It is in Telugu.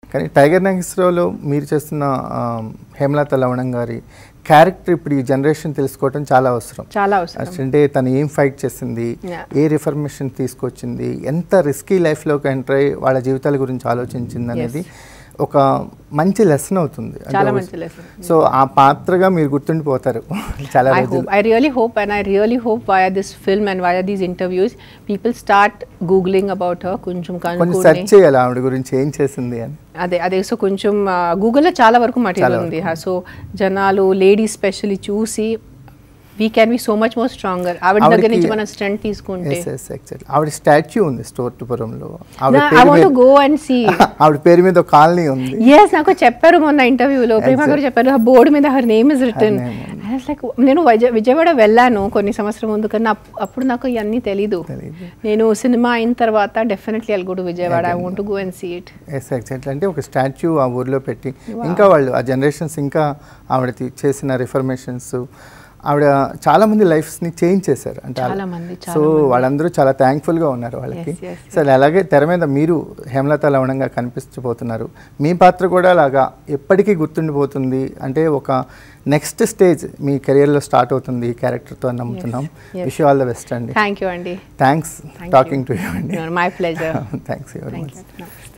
కానీ టైగర్ నాగేశ్వరరావులో మీరు చేస్తున్న ఆ, హేమలత లవణం గారి క్యారెక్టర్ ఇప్పుడు ఈ జనరేషన్ తెలుసుకోవడం చాలా అవసరం చాలా అవసరం అంటే తను ఏం ఫైట్ చేసింది Yeah. ఏ రిఫర్మేషన్ తీసుకొచ్చింది ఎంత రిస్కీ లైఫ్లోకి ఎంటర్ అయ్యి వాళ్ళ జీవితాల గురించి ఆలోచించింది అనేది ఒక మంచి లెసన్ అవుతుంది అంటే చాలా ఒక- మంచి lesson. సో ఆ పాత్రగా మీరు గుర్తుండిపోతారు చాలా I రోజులు hope, I really hope, and I really hope via this film and via these interviews, people start googling about her. కొంచెం కొంచెం కనుక్కొని సెర్చ్ చేయాలి ఆవిడ గురించి ఏం చేసింది అని అదే అదే సో కొంచెం గూగుల్లో చాలా వరకు మటీరియల్ ఉంది సో జనాలు లేడీస్ స్పెషల్లీ చూసి we can be so much more stronger ఆవిడ దగ్గర ఆవిడకి- నుంచి మనం స్ట్రెంత్ తీసుకుంటే ఎస్ ఎస్ యాక్చువల్లీ ఆవిడ స్టాచ్యూ ఉంది స్టోర్టుపురంలో ఐ ఆవిడ పేరు వాంట్ మీద గో అండ్ సీ ఆవిడ పేరు మీద ఒక కాలనీ ఉంది ఎస్ నాకు చెప్పారు మొన్న ఇంటర్వ్యూలో ప్రేమ గారు చెప్పారు ఆ బోర్డు మీద her name is written name like నేను విజయ విజయవాడ వెళ్ళాను కొన్ని సంవత్సరం ముందు కానీ అప్- అప్పుడు నాకు ఇవన్నీ తెలీదు తెలీదు. నేను సినిమా అయిన తర్వాత definitely I go to Vijayawada I want go and see it yes exactly అంటే ఒక స్టాచ్యూ ఆ ఊర్లో పెట్టి ఇంకా వాళ్ళు ఆ జనరేషన్స్ ఇంకా ఆవిడ తి- చేసిన రిఫర్మేషన్స్ ఆవిడ చాలా మంది లైఫ్స్ ని చేంజ్ చేశారు అంటే చాలా మంది, చాలా సో వాళ్ళందరూ చాలా థ్యాంక్ఫుల్ గా ఉన్నారు వాళ్ళకి Yes, yes, సో అలాగే తెర మీద మీరు హేమలత లవణంగా కనిపించబోతున్నారు మీ పాత్ర కూడా అలాగా ఎప్పటికీ గుర్తుండిపోతుంది అంటే ఒక నెక్స్ట్ స్టేజ్ మీ కెరియర్లో స్టార్ట్ అవుతుంది ఈ క్యారెక్టర్తో నమ్ముతున్నాం yes. Wish all the best అండి థ్యాంక్ యూ అండి thanks Thank talking to you అండి my pleasure thanks very thank much you